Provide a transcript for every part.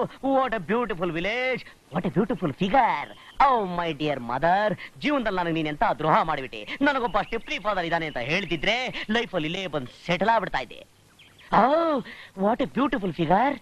What a beautiful village what a beautiful figure oh my dear mother ಜೀವನದಲ್ಲಿ ನನಗೆ ನೀನ್ ಎಂತ ದ್ರೋಹ ಮಾಡಿಬಿಟ್ಟೆ ನನಗೊಬ್ಬ ಸ್ಟಿಪ್ಲಿ ಫಾದರ್ ಇದ್ದಾನೆ ಅಂತ ಹೇಳ್ತಿದ್ರೆ ಲೈಫಲ್ಲಿ ಇಲ್ಲೇ ಬಂದು ಸೆಟಲ್ ಆಗ್ಬಿಡ್ತಾ ಇದ್ದೆ oh what a beautiful figure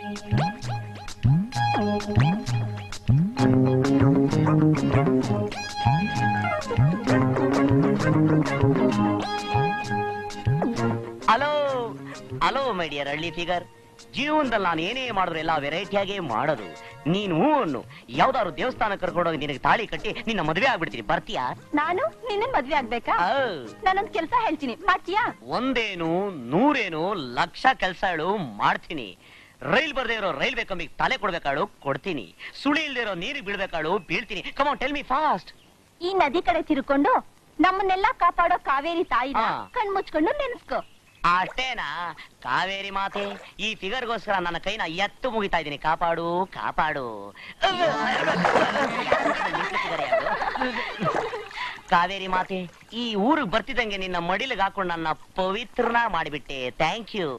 hello hello my dear ಹಳ್ಳಿ ಫಿಗರ್ ಜೀವನದಲ್ಲಿ ನಾನು ಏನೇ ಮಾಡಿದ್ರು ಎಲ್ಲ ವೆರೈಟಿಯಾಗೇ ಮಾಡೋದು ನೀನು ಹೂ ಅನ್ನು ಯಾವ್ದಾದ್ರು ದೇವಸ್ಥಾನ ಕರ್ಕೊಂಡೋಗಿ ನಿನಗೆ ತಾಳಿ ಕಟ್ಟಿ ನಿನ್ನ ಮದುವೆ ಆಗ್ಬಿಡ್ತೀನಿ ಬರ್ತೀಯಾ ನಾನು ನಿನ್ನ ಮದ್ವೆ ಆಗ್ಬೇಕಾ ಆ, ನಾನೊಂದ್ ಕೆಲ್ಸ ಹೇಳ್ತೀನಿ ಮಾಡ್ತೀಯಾ ಒಂದೇನು ನೂರೇನು ಲಕ್ಷ ಕೆಲ್ಸಗಳು ಮಾಡ್ತೀನಿ ರೈಲ್ ಬರ್ದೇ ಇರೋ ರೈಲ್ವೆ ಕಂಬಿಗೆ ತಲೆ ಕೊಡ್ಬೇಕಾಳು ಕೊಡ್ತೀನಿ ಸುಳಿ ಇಲ್ದೇ ಇರೋ ನೀರಿಗೆ ಬೀಳ್ಬೇಕಾಳು ಬೀಳ್ತೀನಿ ಕಮಾನ್ ಟೆಲ್ ಮಿ ಫಾಸ್ಟ್ ಈ ನದಿ ಕಡೆ ತಿರ್ಕೊಂಡು ನಮ್ಮನ್ನೆಲ್ಲ ಕಾಪಾಡೋ ಕಾವೇರಿ ತಾಯಿನ ಹಾ. ಕಣ್ ಮುಚ್ಕೊಂಡು ನೆನ್ಸ್ಕೋ ಅಷ್ಟೇನಾ ಕಾವೇರಿ ಮಾತೆ ಈ ಫಿಗರ್ಗೋಸ್ಕರ ನನ್ನ ಕೈನ ಎತ್ತು ಮುಗಿತಾ ಇದ್ದೀನಿ ಕಾಪಾಡು ಕಾಪಾಡು ಕಾವೇರಿ ಮಾತೆ ಈ ಊರಿಗೆ ಬರ್ತಿದ್ದಂಗೆ ನಿನ್ನ ಮಡಿಲಿಗೆ ಹಾಕೊಂಡು ನನ್ನ ಪವಿತ್ರನ ಮಾಡಿಬಿಟ್ಟೆ ಥ್ಯಾಂಕ್ ಯು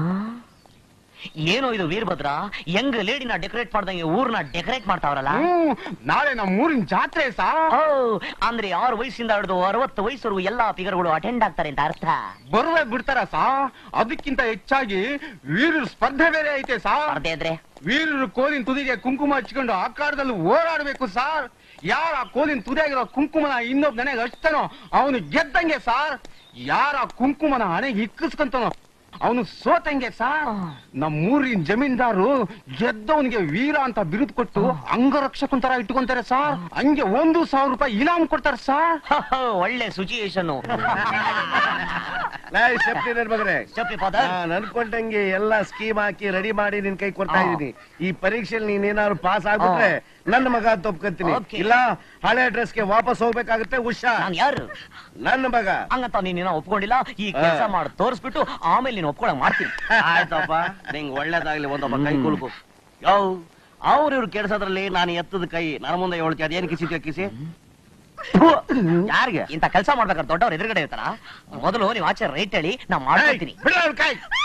ಏನೋ ಇದು ವೀರಭದ್ರ ಯಂಗ್ ಲೇಡಿನ ಡೆಕೋರೇಟ್ ಮಾಡ್ದಂಗೆ ಊರ್ನ ಡೆಕೋರೇಟ್ ಮಾಡ್ತಾವ್ರಲ್ಲ ಹ್ಮ್, ನಾಳೆ ನಮ್ಮ ಊರಿನ ಜಾತ್ರೆ ಸಾ ಓ ಅಂದ್ರೆ ಆರು ವಯಸ್ಸಿಂದ ಹಿಡಿದು ಅರವತ್ತು ವಯಸ್ಸವರೆಗೂ ಎಲ್ಲಾ ಫಿಗರ್ಗಳು ಅಟೆಂಡ್ ಆಗ್ತಾರೆ ಅಂತ ಅರ್ಥ ಬರುವೆ ಬಿಡ್ತಾರ ಸಾ ಅದಕ್ಕಿಂತ ಹೆಚ್ಚಾಗಿ ವೀರರ ಸ್ಪರ್ಧೆ ಬೇರೆ ಐತೆ ಸಾ ಅರ್ಧೆ ಇದ್ರೆ ವೀರರು ಕೋಲಿನ ತುದಿಗೆ ಕುಂಕುಮ ಹಚ್ಕೊಂಡು ಆಕಾರದಲ್ಲಿ ಓಡಾಡ್ಬೇಕು ಸಾರ್ ಯಾರ ಆ ಕೋಲಿನ ತುದಿಯಾಗಿರೋ ಕುಂಕುಮನ ಇನ್ನೊಬ್ಬ ನನಗೆ ಹಚ್ತಾನೋ ಅವನು ಗೆದ್ದಂಗೆ ಸಾರ್ ಯಾರ ಆ ಕುಂಕುಮನ ಹಣೆಗೆ ಇಕ್ಕಿಸ್ಕೊಂತಾನೋ ಅವನು ಸೋತಂಗೆ ಸಾರ್ ನಮ್ಮೂರಿನ ಜಮೀನ್ದಾರು ಗೆದ್ದವನಿಗೆ ವೀರ ಅಂತ ಬಿರುದು ಕೊಟ್ಟು ಅಂಗರಕ್ಷಕನ್ ತರ ಇಟ್ಕೊಂತಾರೆ ಸಾರ್ ಹಂಗೆ ಒಂದು ಸಾವಿರ ರೂಪಾಯಿ ಇನಾಮ್ ಕೊಡ್ತಾರೆ ಸಾರ್ ಒಳ್ಳೆ ಸಿಚುಯೇಷನ್ ಸೇಫ್ಟಿ ಮಗನೇ ಚಪ್ಪಿ ಫಾದರ್ ನಾನ್ ಅನ್ಕೊಂಡಂಗೆ ಎಲ್ಲ ಸ್ಕೀಮ್ ಹಾಕಿ ರೆಡಿ ಮಾಡಿ ನಿನ್ ಕೈ ಕೊಡ್ತಾ ಆ. ಇದೀನಿ ಈ ಪರೀಕ್ಷೆಯಲ್ಲಿ ನೀನ್ ಏನಾದ್ರು ಪಾಸ್ ಆಗ್ಬಿಟ್ರೆ ನನ್ನ ಮಗ ಅಂತ ಒಪ್ಕೊಂತೀನಿ Okay. ಇಲ್ಲ ಹಳೆ ಡ್ರೆಸ್ಗೆ ವಾಪಸ್ ಹೋಗ್ಬೇಕಾಗುತ್ತೆ ಉಷಾ ನಾನ್ ಯಾರು ನನ್ನ ಮಗ ಹಂಗಂತ ನೀನೇನೋ ಒಪ್ಕೊಂಡಿಲ್ಲ ಈ ಕೆಲಸ ಆ. ಮಾಡಿ ತೋರಿಸ್ಬಿಟ್ಟು ಆಮೇಲೆ ನೀನು ಒಪ್ಕೊಳಕ್ ಮಾಡ್ತೀನಿ ಆಯ್ತಪ್ಪ ನಿಂಗ್ ಒಳ್ಳೇದಾಗ್ಲಿ ಒಂದೊಬ್ಬ ಕೈ ಕುಲ್ಕು ಯೋ ಅವ್ರ ಇವ್ರು ಕೆಡ್ಸೋದ್ರಲ್ಲಿ ನಾನು ಎತ್ತದ ಕೈ ನನ್ನ ಮುಂದೆ ಹೇಳ್ತಿ ಅದೇನ್ ಕಿಸಿ ಕಿಸಿ ಯಾರಿಗೆ ಇಂತ ಕೆಲಸ ಮಾಡ್ಬೇಕಾದ್ರೆ ದೊಡ್ಡವ್ರ ಎದುರುಗಡೆ ಇರ್ತಾರ ಮೊದಲು ನೀವು ಆಚೆ ರೈಟ್ ಹೇಳಿ ನಾ ಮಾಡ್ಕೊಳ್ತೀನಿ ಬಿಡ ಕೈ